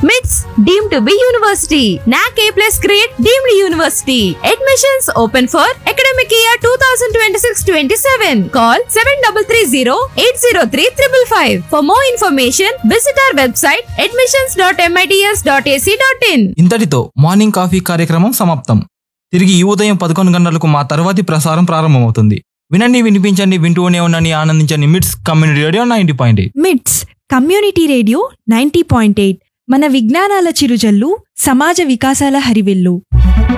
MITS deemed to be university. NAC A plus grade deemed university. Admissions open for academic year 2026-27. Call 7330-803-555. For more information, visit our website admissions.mits.ac.in. ఇంతటితో morning coffee కార్యక్రమం సమాప్తం తిరిగి ఈ ఉదయం పదకొండు గంటలకు మా తర్వాతి ప్రసారం ప్రారంభమవుతుంది వినండి వినిపించండి వింటూనే ఉండండి ఆనందించండి MITS community radio ninety point MITS community radio ninety point eight మన విజ్ఞానాల చిరుజల్లు సమాజ వికాసాల హరివిల్లు